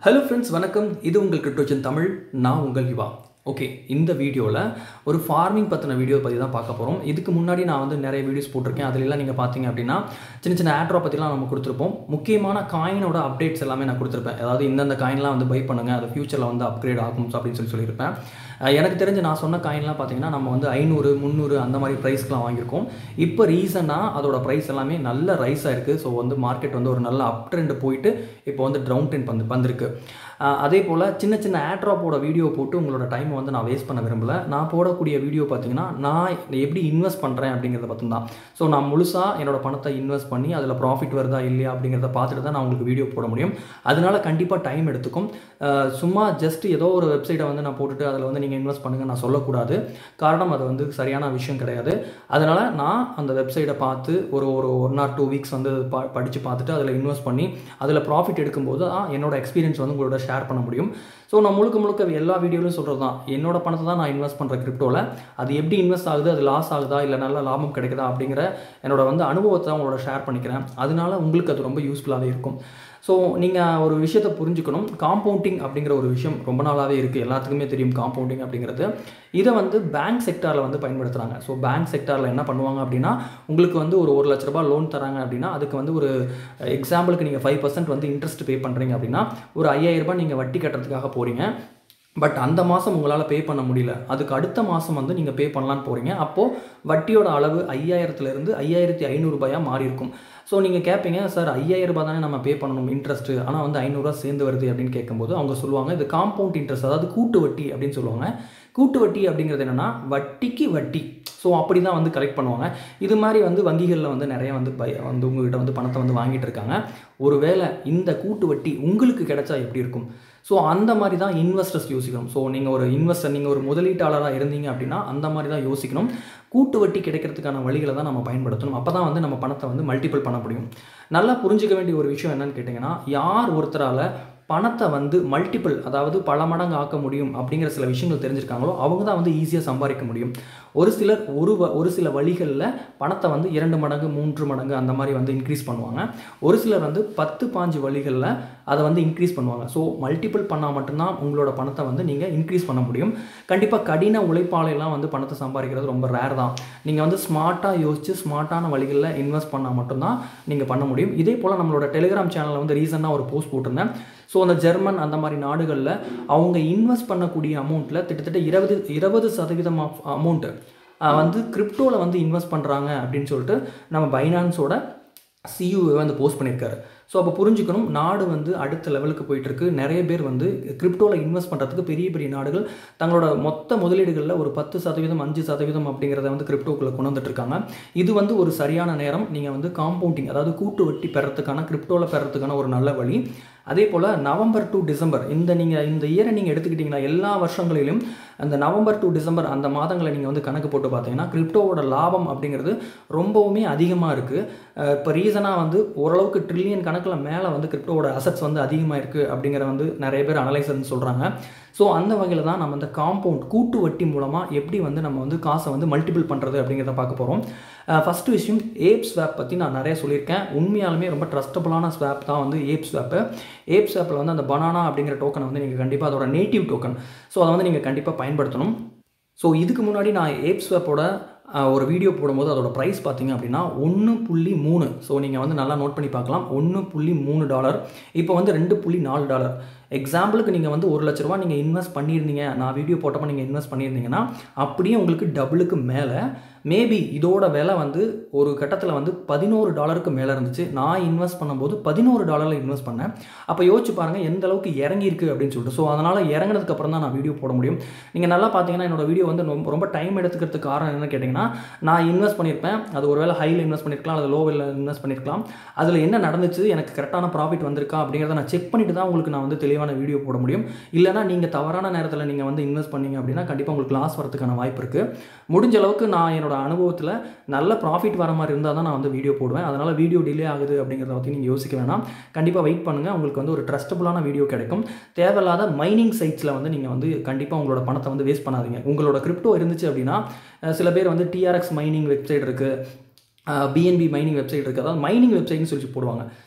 hello friends வணக்கம் இது உங்கள் கிரிப்டோஜன் தமிழ் நான் உங்கள் யுவா ஓகே இந்த வீடியோவில் ஒரு ஃபார்மிங் பற்றின வீடியோ பற்றி தான் பார்க்க போகிறோம் இதுக்கு முன்னாடி நான் வந்து நிறைய வீடியோஸ் போட்டிருக்கேன் அதுலலாம் நீங்கள் பார்த்தீங்க அப்படின்னா சின்ன சின்ன ஆட்ரா பற்றிலாம் நம்ம கொடுத்துருப்போம் முக்கியமான காயினோட அப்டேட்ஸ் எல்லாமே நான் கொடுத்துருப்பேன் அதாவது இந்தந்த காயின்லாம் வந்து பை பண்ணுங்கள் அது ஃபியூச்சரில் வந்து அப்கிரேட் ஆகும் அப்படின்னு சொல்லி சொல்லியிருப்பேன் அஹ் எனக்கு தெரிஞ்சு நான் சொன்ன காயின்லாம் பார்த்தீங்கன்னா நம்ம வந்து ஐநூறு முந்நூறு அந்த மாதிரி ப்ரைஸ்க்குலாம் வாங்கியிருக்கோம் இப்போ ரீசனாக அதோட ப்ரைஸ் எல்லாமே நல்ல ரைஸ் ஆயிருக்கு ஸோ வந்து மார்க்கெட் வந்து ஒரு நல்ல அப் ட்ரெண்ட் போயிட்டு இப்போ வந்து டவுன் ட்ரெண்ட் வந்து வந்திருக்கு அஹ் அதே போல் சின்ன சின்ன ஆட்ராப்போட வீடியோ போட்டு உங்களோட டைமை வந்து நான் வேஸ்ட் பண்ண விரும்பல நான் போடக்கூடிய வீடியோ பார்த்தீங்கன்னா நான் எப்படி இன்வெஸ்ட் பண்ணுறேன் அப்படிங்கிறத பற்றி தான் ஸோ நான் முழுசாக என்னோட பணத்தை இன்வெஸ்ட் பண்ணி அதில் ப்ராஃபிட் வருதா இல்லையா அப்படிங்கிறத பார்த்துட்டு தான் நான் உங்களுக்கு வீடியோ போட முடியும் அதனால கண்டிப்பாக டைம் எடுத்துக்கும் அஹ் சும்மா ஜஸ்ட் ஏதோ ஒரு வெப்சைட்டை வந்து நான் போட்டுட்டு அதில் வந்து நீங்கள் இன்வெஸ்ட் பண்ணுங்க நான் சொல்லக்கூடாது காரணம் அது வந்து சரியான விஷயம் கிடையாது அதனால் நான் அந்த வெப்சைட்டை பார்த்து ஒரு ஒரு ஒன் ஆர் டூ வீக்ஸ் வந்து பா படித்து பார்த்துட்டு அதில் இன்வெஸ்ட் பண்ணி அதில் ப்ராஃபிட் எடுக்கும்போது தான் என்னோட எக்ஸ்பீரியன்ஸ் வந்து உங்களோட ஷேர் பண்ண முடியும் ஸோ நான் முழுக்க முழுக்க எல்லா வீடியோலையும் சொல்கிறது தான் என்னோட பணத்தை தான் நான் இன்வெஸ்ட் பண்ணுற கிரிப்டோவில் அது எப்படி இன்வெஸ்ட் ஆகுது அது லாஸ் ஆகுதா இல்லை நல்ல லாபம் கிடைக்குதா அப்படிங்கிற என்னோட வந்து அனுபவத்தை தான் உங்களோட ஷேர் பண்ணிக்கிறேன் அதனால உங்களுக்கு அது ரொம்ப யூஸ்ஃபுல்லாகவே இருக்கும் ஸோ நீங்கள் ஒரு விஷயத்தை புரிஞ்சுக்கணும் காம்பவுண்டிங் அப்படிங்கிற ஒரு விஷயம் ரொம்ப நாளாகவே இருக்குது எல்லாத்துக்குமே தெரியும் காம்பவுண்டிங் அப்படிங்கிறது இதை வந்து பேங்க் செக்டாரில் வந்து பயன்படுத்துகிறாங்க ஸோ பேங்க் செக்டாரில் என்ன பண்ணுவாங்க அப்படின்னா உங்களுக்கு வந்து ஒரு ஒரு லட்ச ரூபாய் லோன் தராங்க அப்படின்னா அதுக்கு வந்து ஒரு எக்ஸாம்பிளுக்கு நீங்கள் ஃபைவ் பர்சன்ட் வந்து இன்ட்ரெஸ்ட் பே பண்ணுறீங்க அப்படின்னா ஒரு ஐயாயிரம் ரூபாய் நீங்கள் வட்டி கட்டுறதுக்காக போகிறீங்க பட் அந்த மாதம் உங்களால் பே பண்ண முடியல அதுக்கு அடுத்த மாதம் வந்து நீங்கள் பே பண்ணலான்னு போகிறீங்க அப்போது வட்டியோட அளவு ஐயாயிரத்துலேருந்து ஐயாயிரத்தி ஐநூறுரூபாயாக மாறி இருக்கும் ஸோ நீங்கள் கேட்பீங்க சார் ஐயாயிரம் ரூபாய் தானே நம்ம பே பண்ணணும் இன்ட்ரெஸ்ட்டு ஆனால் வந்து ஐநூறுரூவா சேர்ந்து வருது அப்படின்னு கேட்கும்போது அவங்க சொல்லுவாங்க இது காம்பவுண்ட் இன்ட்ரெஸ்ட் அதாவது கூட்டு வட்டி அப்படின்னு சொல்லுவாங்க கூட்டு வட்டி அப்படிங்கிறது என்னென்னா வட்டிக்கு வட்டி ஸோ அப்படி தான் வந்து கலெக்ட் பண்ணுவாங்க இது மாதிரி வந்து வங்கிகளில் வந்து நிறைய வந்து பை வந்து உங்ககிட்ட வந்து பணத்தை வந்து வாங்கிட்டு இருக்காங்க ஒருவேளை இந்த கூட்டு வட்டி உங்களுக்கு கிடைச்சா எப்படி இருக்கும் ஸோ அந்த மாதிரி தான் இன்வெஸ்டர்ஸ் யோசிக்கணும் ஸோ நீங்கள் ஒரு இன்வெஸ்டர் நீங்கள் ஒரு முதலீட்டாளராக இருந்தீங்க அப்படின்னா அந்த மாதிரி தான் யோசிக்கணும் கூட்டு வட்டி கிடைக்கிறதுக்கான வழிகளை தான் நம்ம பயன்படுத்தணும் அப்போ தான் வந்து நம்ம பணத்தை வந்து மல்டிபிள் பண்ண முடியும் நல்லா புரிஞ்சிக்க வேண்டிய ஒரு விஷயம் என்னன்னு கேட்டிங்கன்னா யார் ஒருத்தரால் பணத்தை வந்து மல்டிபிள் அதாவது பல மடங்கு ஆக்க முடியும் அப்படிங்கிற சில விஷயங்கள் தெரிஞ்சிருக்காங்களோ அவங்க தான் வந்து ஈஸியாக சம்பாதிக்க முடியும் ஒரு சிலர் ஒரு வ ஒரு சில வழிகளில் பணத்தை வந்து இரண்டு மடங்கு மூன்று மடங்கு அந்த மாதிரி வந்து இன்க்ரீஸ் பண்ணுவாங்க ஒரு சிலர் வந்து பத்து பாஞ்சு வழிகளில் அதை வந்து இன்க்ரீஸ் பண்ணுவாங்க ஸோ மல்டிபிள் பண்ணால் மட்டும்தான் உங்களோட பணத்தை வந்து நீங்கள் இன்க்ரீஸ் பண்ண முடியும் கண்டிப்பாக கடின உழைப்பாளையெல்லாம் வந்து பணத்தை சம்பாதிக்கிறது ரொம்ப ரேர் தான் நீங்கள் வந்து ஸ்மார்ட்டாக யோசித்து ஸ்மார்ட்டான வழிகளில் இன்வெஸ்ட் பண்ணால் மட்டும்தான் நீங்கள் பண்ண முடியும் இதே போல் நம்மளோட டெலிகிராம் சேனலில் வந்து ரீசெண்டாக ஒரு போஸ்ட் போட்டிருந்தேன் ஸோ அந்த ஜெர்மன் அந்த மாதிரி நாடுகளில் அவங்க இன்வெஸ்ட் பண்ணக்கூடிய அமௌண்ட்டில் கிட்டத்தட்ட இருபது இருபது சதவீதம் ஆஃப் அமௌண்ட்டு வந்து கிரிப்டோவில் வந்து இன்வெஸ்ட் பண்ணுறாங்க அப்படின்னு சொல்லிட்டு நம்ம பைனான்ஸோட சியூ வந்து போஸ்ட் பண்ணியிருக்காரு ஸோ அப்போ புரிஞ்சுக்கணும் நாடு வந்து அடுத்த லெவலுக்கு போயிட்டுருக்கு நிறைய பேர் வந்து கிரிப்டோவில் இன்வெஸ்ட் பண்ணுறதுக்கு பெரிய பெரிய நாடுகள் தங்களோட மொத்த முதலீடுகளில் ஒரு பத்து சதவீதம் அஞ்சு சதவீதம் அப்படிங்கிறத வந்து கிரிப்டோக்குள்ளே கொண்டு வந்துட்டுருக்காங்க இது வந்து ஒரு சரியான நேரம் நீங்கள் வந்து காம்பவுண்டிங் அதாவது கூட்டு வட்டி பெறத்துக்கான கிரிப்டோவில் பெறத்துக்கான ஒரு நல்ல வழி அதே போல் நவம்பர் டு டிசம்பர் இந்த நீங்கள் இந்த இயரை நீங்கள் எடுத்துக்கிட்டிங்கன்னா எல்லா வருஷங்களிலும் அந்த நவம்பர் டு டிசம்பர் அந்த மாதங்களை நீங்கள் வந்து கணக்கு போட்டு பார்த்தீங்கன்னா கிரிப்டோவோட லாபம் அப்படிங்கிறது ரொம்பவுமே அதிகமாக இருக்குது இப்போ ரீசனாக வந்து ஓரளவுக்கு ட்ரில்லியன் கணக்கில் மேலே வந்து கிரிப்டோவோட அசட்ஸ் வந்து அதிகமாக இருக்குது அப்படிங்கிற வந்து நிறைய பேர் அனலைசர்னு சொல்கிறாங்க ஸோ அந்த வகையில் தான் நம்ம இந்த காம்பவுண்ட் கூட்டு வட்டி மூலமாக எப்படி வந்து நம்ம வந்து காசை வந்து மல்டிபிள் பண்ணுறது அப்படிங்கிறத பார்க்க போகிறோம் ஃபஸ்ட்டு விஷயம் ஏப் ஸ்வாப் பற்றி நான் நிறைய சொல்லியிருக்கேன் உண்மையாலுமே ரொம்ப ட்ரஸ்டபுளான ஸ்வாப் தான் வந்து ஏப் ஸ்வாப்பு ஏப் ஸ்வாப்பில் வந்து அந்த பனானா அப்படிங்கிற டோக்கனை வந்து நீங்கள் கண்டிப்பாக அதோட நேட்டிவ் டோக்கன் ஸோ அதை வந்து நீங்கள் கண்டிப்பாக பயன்படுத்தணும் ஸோ இதுக்கு முன்னாடி நான் ஏப் ஸ்வாப்போட ஒரு வீடியோ போடும்போது அதோட ப்ரைஸ் பார்த்தீங்க அப்படின்னா ஒன்று புள்ளி மூணு ஸோ நீங்கள் வந்து நல்லா நோட் பண்ணி பார்க்கலாம் ஒன்று புள்ளி மூணு டாலர் இப்போ வந்து ரெண்டு புள்ளி நாலு டாலர் எக்ஸாம்பிளுக்கு நீங்கள் வந்து ஒரு லட்ச ரூபா நீங்கள் இன்வெஸ்ட் பண்ணியிருந்தீங்க நான் வீடியோ போட்டப்போ நீங்கள் இன்வெஸ்ட் பண்ணியிருந்தீங்கன்னா அப்படியே உங்களுக்கு டபுளுக்கு மேலே மேபி இதோட விலை வந்து ஒரு கட்டத்தில் வந்து பதினோரு டாலருக்கு மேலே இருந்துச்சு நான் இன்வெஸ்ட் பண்ணும்போது பதினோரு டாலரில் இன்வெஸ்ட் பண்ணேன் அப்போ யோசிச்சு பாருங்கள் எந்த அளவுக்கு இறங்கியிருக்கு அப்படின்னு சொல்லிட்டு ஸோ அதனால் இறங்கினதுக்கப்புறம் தான் நான் வீடியோ போட முடியும் நீங்கள் நல்லா பார்த்தீங்கன்னா என்னோட வீடியோ வந்து ரொம்ப ரொம்ப டைம் எடுத்துக்கிறதுக்கு காரணம் என்னன்னு கேட்டிங்கன்னா நான் இன்வெஸ்ட் பண்ணியிருப்பேன் அது ஒரு வேளை ஹையில் இன்வெஸ்ட் பண்ணியிருக்கலாம் அது லோவில் இன்வெஸ்ட் பண்ணியிருக்கலாம் அதில் என்ன நடந்துச்சு எனக்கு கரெக்டான ப்ராஃபிட் வந்திருக்கா அப்படிங்கிறத நான் செக் பண்ணிட்டு தான் உங்களுக்கு நான் வந்து தெளிவான வீடியோ போட முடியும் இல்லைனா நீங்கள் தவறான நேரத்தில் நீங்கள் வந்து இன்வெஸ்ட் பண்ணீங்க அப்படின்னா கண்டிப்பாக உங்களுக்கு லாஸ் வரதுக்கான வாய்ப்பு இருக்குது முடிஞ்ச அளவுக்கு நான் என்னோட அனுபவத்தில் நல்ல ப்ராஃபிட் வர மாதிரி இருந்தால் தான் நான் வந்து வீடியோ போடுவேன் அதனால் வீடியோ டிலே ஆகுது அப்படிங்கிறத பற்றி நீங்கள் யோசிக்க வேணாம் கண்டிப்பாக வெயிட் பண்ணுங்கள் உங்களுக்கு வந்து ஒரு ட்ரஸ்டபுளான வீடியோ கிடைக்கும் தேவையில்லாத மைனிங் சைட்ஸில் வந்து நீங்கள் வந்து கண்டிப்பாக உங்களோட பணத்தை வந்து வேஸ்ட் பண்ணாதீங்க உங்களோட கிரிப்டோ இருந்துச்சு அப்படின்னா சில பேர் வந்து டிஆர்எக்ஸ் மைனிங் வெப்சைட் இருக்குது பிஎன்பி மைனிங் வெப்சைட் இருக்குது அதாவது மைனிங் வெப்சைட்னு சொல்லி போடுவாங்க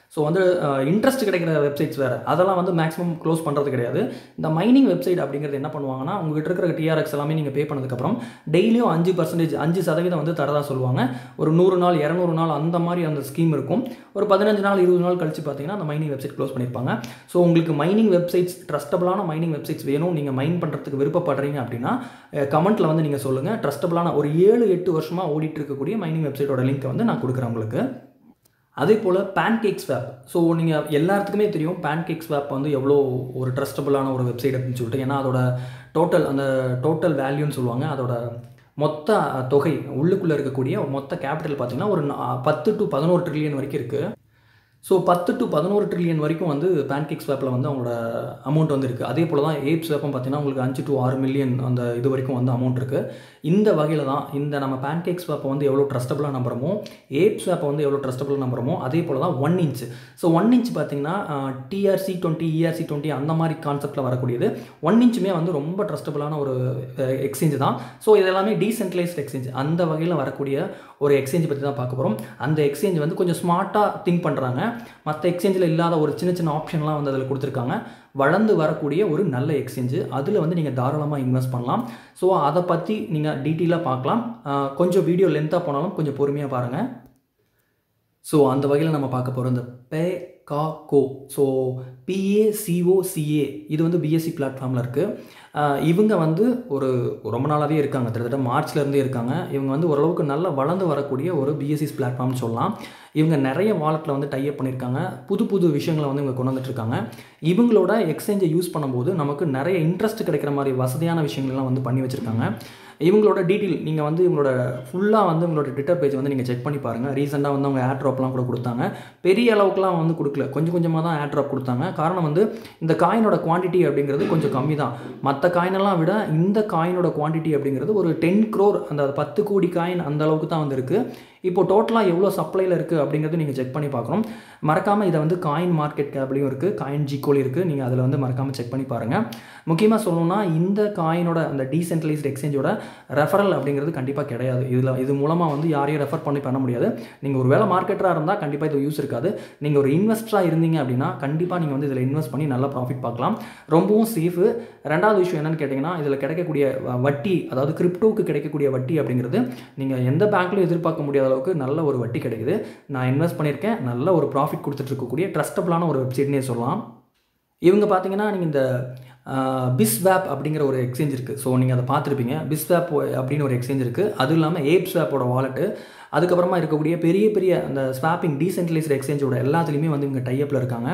ஸோ வந்து இன்ட்ரெஸ்ட் கிடைக்கிற வெப்சைட்ஸ் வேறு அதெல்லாம் வந்து மேக்ஸிமம் க்ளோஸ் பண்ணுறது கிடையாது இந்த மைனிங் வெப்சைட் அப்படிங்கிறது என்ன பண்ணுவாங்கன்னா உங்ககிட்ட இருக்கிற டிஆர்எக்ஸ் எல்லாமே நீங்கள் பே பண்ணதுக்கப்புறம் டெய்லியும் அஞ்சு பர்சன்டேஜ் அஞ்சு சதவீதம் வந்து தரதா சொல்லுவாங்க ஒரு நூறு நாள் இரநூறு நாள் அந்த மாதிரி அந்த ஸ்கீம் இருக்கும் ஒரு பதினஞ்சு நாள் இருபது நாள் கழிச்சு பார்த்தீங்கன்னா அந்த மைனிங் வெப்சைட் க்ளோஸ் பண்ணியிருப்பாங்க ஸோ உங்களுக்கு மைனிங் வெப்சைட்ஸ் ட்ரஸ்டபிளான மைனிங் வெப்சைட்ஸ் வேணும் நீங்கள் மைன் பண்ணுறதுக்கு விருப்பப்படுறீங்க அப்படின்னா கமெண்ட்டில் வந்து நீங்கள் சொல்லுங்கள் ட்ரஸ்டபிளான ஒரு ஏழு எட்டு வருஷமாக ஓடிட்டு இருக்கக்கூடிய மைனிங் வெப்சைட்டோட லிங்க்கை வந்து நான் கொடுக்குறேன் உங்களுக்கு அதே போல் பேன்கேக் ஸ்வாப் ஸோ நீங்கள் எல்லாத்துக்குமே தெரியும் பேன்கேக் ஸ்வாப் வந்து எவ்வளோ ஒரு ட்ரஸ்டபுளான ஒரு வெப்சைட் அப்படின்னு சொல்லிட்டு ஏன்னா அதோட டோட்டல் அந்த டோட்டல் வேல்யூன்னு சொல்லுவாங்க அதோட மொத்த தொகை உள்ளுக்குள்ளே இருக்கக்கூடிய மொத்த கேபிட்டல் பார்த்தீங்கன்னா ஒரு பத்து டு பதினோரு ட்ரில்லியன் வரைக்கும் இருக்குது ஸோ பத்து டு பதினோரு ட்ரில்லியன் வரைக்கும் வந்து பேன்கேக் ஸ்வாப்பில் வந்து அவங்களோட அமௌண்ட் வந்து இருக்குது அதே போல் தான் ஏப் ஸ்வாப்பும் பார்த்தீங்கன்னா உங்களுக்கு அஞ்சு டு ஆறு மில்லியன் அந்த இது வரைக்கும் வந்து அமௌண்ட் இருக்குது இந்த வகையில் தான் இந்த நம்ம பேன்கேக் ஸ்வாப்பை வந்து எவ்வளோ ட்ரஸ்டபுளாக நம்புறமோ ஏப் ஸ்வாப்பை வந்து எவ்வளோ ட்ரஸ்டபுளாக நம்புறமோ அதே போல் தான் one inch so one inch பார்த்தீங்கன்னா டிஆர்சி டுவெண்ட்டி இஆர்சி டுவெண்ட்டி அந்த மாதிரி கான்செப்ட்டில் வரக்கூடியது ஒன் இன்ச்சுமே வந்து ரொம்ப ட்ரஸ்டபுளான ஒரு எக்ஸ்சேஞ்ச் தான் ஸோ இது எல்லாமே டீசென்ட்ரலைஸ்ட் எக்ஸ்சேஞ்ச் அந்த வகையில் வரக்கூடிய ஒரு எக்ஸ்சேஞ்ச் பற்றி தான் பார்க்க போகிறோம் அந்த எக்ஸ்சேஞ்ச் வந்து கொஞ்சம் ஸ்மார்ட்டாக திங்க் பண்ணுறாங்க மற்ற எக்ஸ்சேஞ்சில் இல்லாத ஒரு சின்ன சின்ன ஆப்ஷன்லாம் வந்து அதில் கொடுத்துருக்காங்க வளர்ந்து வரக்கூடிய ஒரு நல்ல எக்ஸ்சேஞ்சு அதில் வந்து நீங்கள் தாராளமாக இன்வெஸ்ட் பண்ணலாம் ஸோ அதை பற்றி நீங்கள் டீட்டெயிலாக பார்க்கலாம் கொஞ்சம் வீடியோ லென்த்தாக போனாலும் கொஞ்சம் பொறுமையாக பாருங்கள் ஸோ அந்த வகையில் நம்ம பார்க்க போகிறோம் இந்த பே கா கோ ஸோ பிஏசிஓசிஏ இது வந்து பிஎஸ்சி பிளாட்ஃபார்மில் இருக்குது இவங்க வந்து ஒரு ரொம்ப நாளாகவே இருக்காங்க கிட்டத்தட்ட மார்ச்லேருந்தே இருக்காங்க இவங்க வந்து ஓரளவுக்கு நல்லா வளர்ந்து வரக்கூடிய ஒரு பிஎஸ்சி பிளாட்ஃபார்ம்னு சொல்லலாம் இவங்க நிறைய வாலெட்டில் வந்து டைப் பண்ணியிருக்காங்க புது புது விஷயங்களை வந்து இவங்க கொண்டு வந்துட்டுருக்காங்க இவங்களோட எக்ஸ்சேஞ்சை யூஸ் பண்ணும்போது நமக்கு நிறைய இன்ட்ரெஸ்ட் கிடைக்கிற மாதிரி வசதியான விஷயங்கள்லாம் வந்து பண்ணி வச்சுருக்காங்க இவங்களோட டீட்டெயில் நீங்கள் வந்து இவங்களோட ஃபுல்லாக வந்து உங்களோட ட்விட்டர் பேஜ் வந்து நீங்கள் செக் பண்ணி பாருங்கள் ரீசெண்டாக வந்து அவங்க ஏர்ட்ராப்லாம் கூட கொடுத்தாங்க பெரிய அளவுக்குலாம் வந்து கொடுக்கல கொஞ்சம் கொஞ்சமாக தான் ஏர்ட்ராப் கொடுத்தாங்க காரணம் வந்து இந்த காயினோட குவான்டிட்டி அப்படிங்கிறது கொஞ்சம் கம்மி தான் மற்ற காயினெல்லாம் விட இந்த காயினோட குவான்டிட்டி அப்படிங்கிறது ஒரு டென் க்ரோர் அந்த பத்து கோடி காயின் அந்த அளவுக்கு தான் வந்து இருக்குது இப்போ டோட்டலாக எவ்வளோ சப்ளையில் இருக்குது அப்படிங்கிறது நீங்கள் செக் பண்ணி பார்க்கணும் மறக்காமல் இதை வந்து காயின் மார்க்கெட் கேப்லேயும் இருக்குது காயின் ஜிகோலையும் இருக்குது நீங்கள் அதில் வந்து மறக்காமல் செக் பண்ணி பாருங்கள் முக்கியமாக சொல்லணும்னா இந்த காயினோட அந்த டீசென்ட்ரலைஸ்ட் எக்ஸ்சேஞ்சோட ரெஃபரல் அப்படிங்கிறது கண்டிப்பாக கிடையாது இதில் இது மூலமாக வந்து யாரையும் ரெஃபர் பண்ணி பண்ண முடியாது நீங்கள் ஒரு வேலை மார்க்கெட்டராக இருந்தால் கண்டிப்பாக இது யூஸ் இருக்காது நீங்கள் ஒரு இன்வெஸ்டராக இருந்தீங்க அப்படின்னா கண்டிப்பாக நீங்கள் வந்து இதில் இன்வெஸ்ட் பண்ணி நல்லா ப்ராஃபிட் பார்க்கலாம் ரொம்பவும் சேஃபு ரெண்டாவது விஷயம் என்னென்னு கேட்டிங்கன்னா இதில் கிடைக்கக்கூடிய வட்டி அதாவது கிரிப்டோவுக்கு கிடைக்கக்கூடிய வட்டி அப்படிங்கிறது நீங்கள் எந்த பேங்க்லையும் எதிர்பார்க்க முடியாத அளவுக்கு நல்ல ஒரு வட்டி கிடைக்குது நான் இன்வெஸ்ட் பண்ணியிருக்கேன் நல்ல ஒரு ப்ராஃபிட் கொடுத்துட்டு இருக்கக்கூடிய ட்ரஸ்டபுளான ஒரு வெப்சைட்னே சொல்லலாம் இவங்க பார்த்தீங்கன்னா நீங்கள் இந்த பிஸ்வேப் அப்படிங்கிற ஒரு எக்ஸ்சேஞ்ச் இருக்குது ஸோ நீங்கள் அதை பார்த்துருப்பீங்க பிஸ்வேப் அப்படின்னு ஒரு எக்ஸ்சேஞ்ச் இருக்குது அதுவும் இல்லாமல் ஏப் ஸ்வாப்போட வாலெட்டு அதுக்கப்புறமா இருக்கக்கூடிய பெரிய பெரிய அந்த ஸ்வாப்பிங் டீசென்ட்ரலைஸ்டு எக்ஸ்சேஞ்சோட எல்லாத்துலேயுமே வந்து இவங்க டைப்பில் இருக்காங்க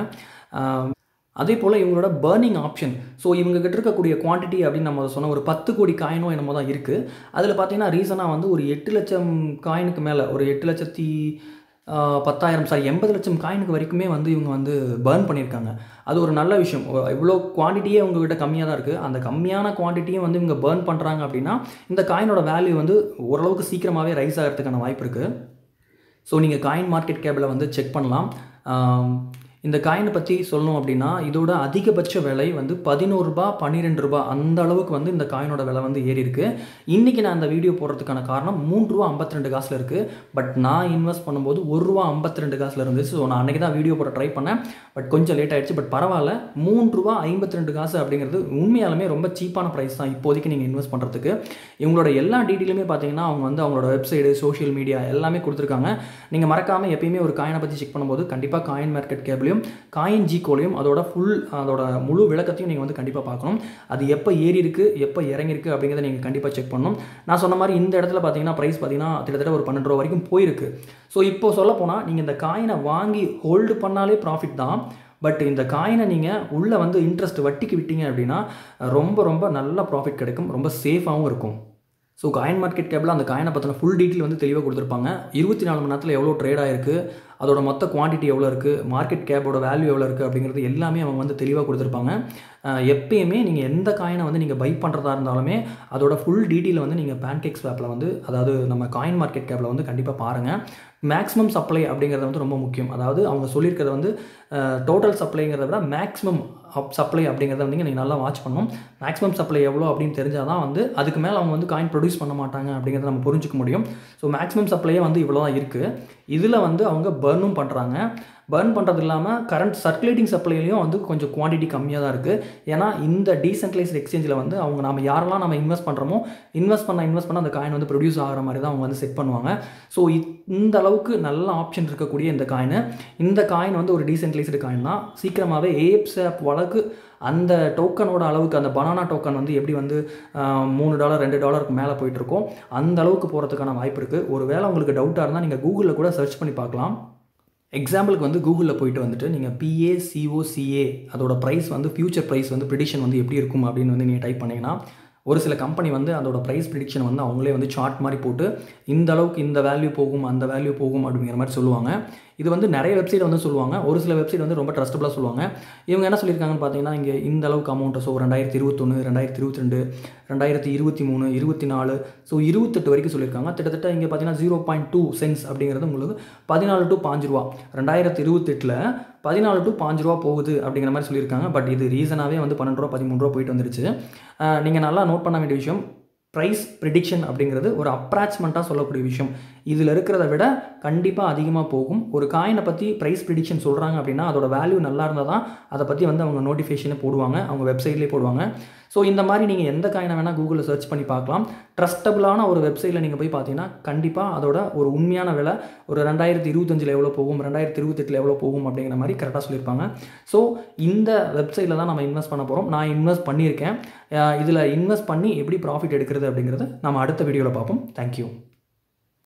அதே போல் இவங்களோட பர்னிங் ஆப்ஷன் ஸோ இவங்க கிட்ட இருக்கக்கூடிய குவான்டிட்டி அப்படின்னு நம்ம சொன்ன ஒரு பத்து கோடி காயினோ என்னமோ தான் இருக்குது அதில் பார்த்தீங்கன்னா ரீசனாக வந்து ஒரு எட்டு லட்சம் காயினுக்கு மேலே ஒரு எட்டு லட்சத்தி பத்தாயிரம் சாரி எண்பது லட்சம் காயினுக்கு வரைக்குமே வந்து இவங்க வந்து பர்ன் பண்ணியிருக்காங்க அது ஒரு நல்ல விஷயம் இவ்வளோ குவான்டிட்டியே உங்ககிட்ட கம்மியாக தான் இருக்குது அந்த கம்மியான குவான்டிட்டியும் வந்து இவங்க பர்ன் பண்ணுறாங்க அப்படின்னா இந்த காயினோட வேல்யூ வந்து ஓரளவுக்கு சீக்கிரமாகவே ரைஸ் ஆகிறதுக்கான வாய்ப்பு இருக்குது ஸோ நீங்கள் காயின் மார்க்கெட் கேபில் வந்து செக் பண்ணலாம் இந்த காயினை பற்றி சொல்லணும் அப்படின்னா இதோட அதிகபட்ச விலை வந்து பதினோரு ரூபா பன்னிரெண்டு ரூபா அந்த அளவுக்கு வந்து இந்த காயினோட விலை வந்து ஏறி இருக்கு இன்றைக்கி நான் அந்த வீடியோ போடுறதுக்கான காரணம் மூன்று ரூபா ஐம்பத்தி ரெண்டு காசில் இருக்குது பட் நான் இன்வெஸ்ட் பண்ணும்போது ஒரு ரூபா ஐம்பத்தி ரெண்டு காசில் இருந்துச்சு ஸோ நான் அன்றைக்கி தான் வீடியோ போட ட்ரை பண்ணேன் பட் கொஞ்சம் லேட் ஆகிடுச்சு பட் பரவாயில்ல மூன்று ரூபா ஐம்பத்தி ரெண்டு காசு அப்படிங்கிறது உண்மையாலுமே ரொம்ப சீப்பான ப்ரைஸ் தான் இப்போதைக்கு நீங்கள் இன்வெஸ்ட் பண்ணுறதுக்கு இவங்களோட எல்லா டீட்டெயிலுமே பார்த்தீங்கன்னா அவங்க வந்து அவங்களோட வெப்சைடு சோஷியல் மீடியா எல்லாமே கொடுத்துருக்காங்க நீங்கள் மறக்காமல் எப்பயுமே ஒரு காயினை பற்றி செக் பண்ணும்போது கண்டிப்பாக காயின் மார்க்கெட் கேபிளையும் காயின் ஜிகோலையும் அதோட ஃபுல் அதோட முழு விளக்கத்தையும் நீங்கள் வந்து கண்டிப்பாக பார்க்கணும் அது எப்போ ஏறி இருக்குது எப்போ இறங்கிருக்கு அப்படிங்கிறத நீங்கள் கண்டிப்பாக செக் பண்ணணும் நான் சொன்ன மாதிரி இந்த இடத்துல பார்த்தீங்கன்னா ப்ரைஸ் பார்த்தீங்கன்னா கிட்டத்தட்ட ஒரு பன்னெண்டு ரூபா வரைக்கும் போயிருக்கு ஸோ இப்போ சொல்ல போனால் நீங்கள் இந்த காயினை வாங்கி ஹோல்டு பண்ணாலே ப்ராஃபிட் தான் பட் இந்த காயினை நீங்கள் உள்ளே வந்து இன்ட்ரெஸ்ட் வட்டிக்கு விட்டீங்க அப்படின்னா ரொம்ப ரொம்ப நல்ல ப்ராஃபிட் கிடைக்கும் ரொம்ப சேஃபாகவும் இருக்கும் ஸோ காயின் மார்க்கெட் கேப்பில் அந்த காயினை பற்றின ஃபுல் டீட்டெயில் வந்து தெளிவாக கொடுத்துருப்பாங்க இருபத்தி நாலு மணி நேரத்தில் எவ்வளோ ட்ரேட் ஆயிருக்கு அதோட மொத்த குவான்டிட்டி எவ்வளோ இருக்குது மார்க்கெட் கேப்போட வேல்யூ எவ்வளோ இருக்குது அப்படிங்கிறது எல்லாமே அவங்க வந்து தெளிவாக கொடுத்துருப்பாங்க எப்பயுமே நீங்கள் எந்த காயினை வந்து நீங்கள் பை பண்ணுறதா இருந்தாலுமே அதோட ஃபுல் டீட்டெயில் வந்து நீங்கள் பேன்கேக் ஸ்வாப்பில் வந்து அதாவது நம்ம காயின் மார்க்கெட் கேப்பில் வந்து கண்டிப்பாக பாருங்கள் மேக்ஸிமம் சப்ளை அப்படிங்கிறது வந்து ரொம்ப முக்கியம் அதாவது அவங்க சொல்லியிருக்கிறது வந்து டோட்டல் சப்ளைங்கிறத விட மேக்ஸிமம் அப் சப்ளை அப்படிங்கிறத வந்து நீங்கள் நல்லா வாட்ச் பண்ணணும் மேக்ஸிமம் சப்ளை எவ்வளோ அப்படின்னு தெரிஞ்சால் தான் வந்து அதுக்கு மேலே அவங்க வந்து காயின் ப்ரொடியூஸ் பண்ண மாட்டாங்க அப்படிங்கிறத நம்ம புரிஞ்சிக்க முடியும் ஸோ மேக்ஸிமம் சப்ளையே வந்து இவ்வளோ தான் இருக்குது இதில் வந்து அவங்க பர்னும் பண்ணுறாங்க பர்ன் பண்ணுறது இல்லாமல் கரண்ட் சர்க்குலேட்டிங் சப்ளைலையும் வந்து கொஞ்சம் குவான்டிட்டி கம்மியாக தான் இருக்குது ஏன்னா இந்த டீசென்ட்ரலைஸ்ட் எக்ஸ்சேஞ்சில் வந்து அவங்க நம்ம யாரெல்லாம் நம்ம இன்வெஸ்ட் பண்ணுறோமோ இன்வெஸ்ட் பண்ண இன்வெஸ்ட் பண்ண அந்த காயின் வந்து ப்ரொடியூஸ் ஆகிற மாதிரி தான் அவங்க வந்து செட் பண்ணுவாங்க ஸோ இந்த அளவுக்கு நல்ல ஆப்ஷன் இருக்கக்கூடிய இந்த காயின் இந்த காயின் வந்து ஒரு டீசென்ட்ரலைஸ்டு காயின் தான் சீக்கிரமாகவே ஏப்ஸாப் வழக்கு அந்த டோக்கனோட அளவுக்கு அந்த பனானா டோக்கன் வந்து எப்படி வந்து ஆஹ், மூணு டாலர் ரெண்டு டாலருக்கு மேலே போயிட்டுருக்கோ அந்த அளவுக்கு போகிறதுக்கான வாய்ப்பு இருக்குது ஒரு வேளை உங்களுக்கு டவுட்டாக இருந்தால் நீங்கள் கூகுளில் கூட சர்ச் பண்ணி பார்க்கலாம் எக்ஸாம்பிளுக்கு வந்து கூகுளில் போயிட்டு வந்துட்டு நீங்கள் பிஏசிஓசிஏ அதோட ப்ரைஸ் வந்து ஃபியூச்சர் ப்ரைஸ் வந்து ப்ரிடிஷன் வந்து எப்படி இருக்கும் அப்படின்னு வந்து நீங்கள் டைப் பண்ணிங்கன்னா ஒரு சில கம்பெனி வந்து அதோட ப்ரைஸ் ப்ரிடிக்ஷன் வந்து அவங்களே வந்து சார்ட் மாதிரி போட்டு இந்த அளவுக்கு இந்த வேல்யூ போகும் அந்த வேல்யூ போகும் அப்படிங்கிற மாதிரி சொல்லுவாங்க இது வந்து நிறைய வெப்சைட் வந்து சொல்லுவாங்க ஒரு சில வெப்சைட் வந்து ரொம்ப ட்ரஸ்டபுளாக சொல்லுவாங்க இவங்க என்ன சொல்லியிருக்காங்கன்னு பார்த்தீங்கன்னா இங்கே இந்த அளவுக்கு அமௌண்ட் ஸோ ரெண்டாயிரத்தி இருபத்தொன்று ரெண்டாயிரத்தி இருபத்தி ரெண்டு ரெண்டாயிரத்தி இருபத்தி மூணு இருபத்தி நாலு ஸோ இருபத்தெட்டு வரைக்கும் சொல்லியிருக்காங்க கிட்டத்தட்ட இங்கே பார்த்தீங்கன்னா ஜீரோ பாயிண்ட் டூ சென்ஸ் அப்படிங்கிறது உங்களுக்கு பதினாலு டு பாஞ்சு ரூபா ரெண்டாயிரத்தி இருபத்தெட்டில் பதினாலு டு பாஞ்சு ரூபா போகுது அப்படிங்கிற மாதிரி சொல்லியிருக்காங்க பட் இது ரீசனாகவே வந்து பன்னெண்டு ரூபா பதிமூணு ரூபா போயிட்டு வந்துருச்சு நீங்கள் நல்லா நோட் பண்ண வேண்டிய விஷயம் ப்ரைஸ் ப்ரிடிக்ஷன் அப்படிங்கிறது ஒரு அப்ராச்மெண்ட்டாக சொல்லக்கூடிய விஷயம் இதில் இருக்கிறத விட கண்டிப்பாக அதிகமாக போகும் ஒரு காயினை பற்றி ப்ரைஸ் ப்ரிடிக்ஷன் சொல்கிறாங்க அப்படின்னா அதோட வேல்யூ நல்லா இருந்தால் தான் அதை பற்றி வந்து அவங்க நோட்டிஃபிகேஷனை போடுவாங்க அவங்க வெப்சைட்லேயே போடுவாங்க ஸோ இந்த மாதிரி நீங்கள் எந்த காயினை வேணால் கூகுளில் சர்ச் பண்ணி பார்க்கலாம் ட்ரஸ்டபுளான ஒரு வெப்சைட்டில் நீங்கள் போய் பார்த்தீங்கன்னா கண்டிப்பாக அதோட ஒரு உண்மையான விலை ஒரு ரெண்டாயிரத்தி இருபத்தஞ்சில் எவ்வளோ போகும் ரெண்டாயிரத்தி இருபத்தெட்டில் எவ்வளோ போகும் அப்படிங்கிற மாதிரி கரெக்டாக சொல்லியிருப்பாங்க ஸோ இந்த வெப்சைட்டில் தான் நம்ம இன்வெஸ்ட் பண்ண போகிறோம் நான் இன்வெஸ்ட் பண்ணியிருக்கேன் இதில் இன்வெஸ்ட் பண்ணி எப்படி ப்ராஃபிட் எடுக்கிறது அப்படிங்கிறத நம்ம அடுத்த வீடியோவில் பார்ப்போம் தேங்க்யூ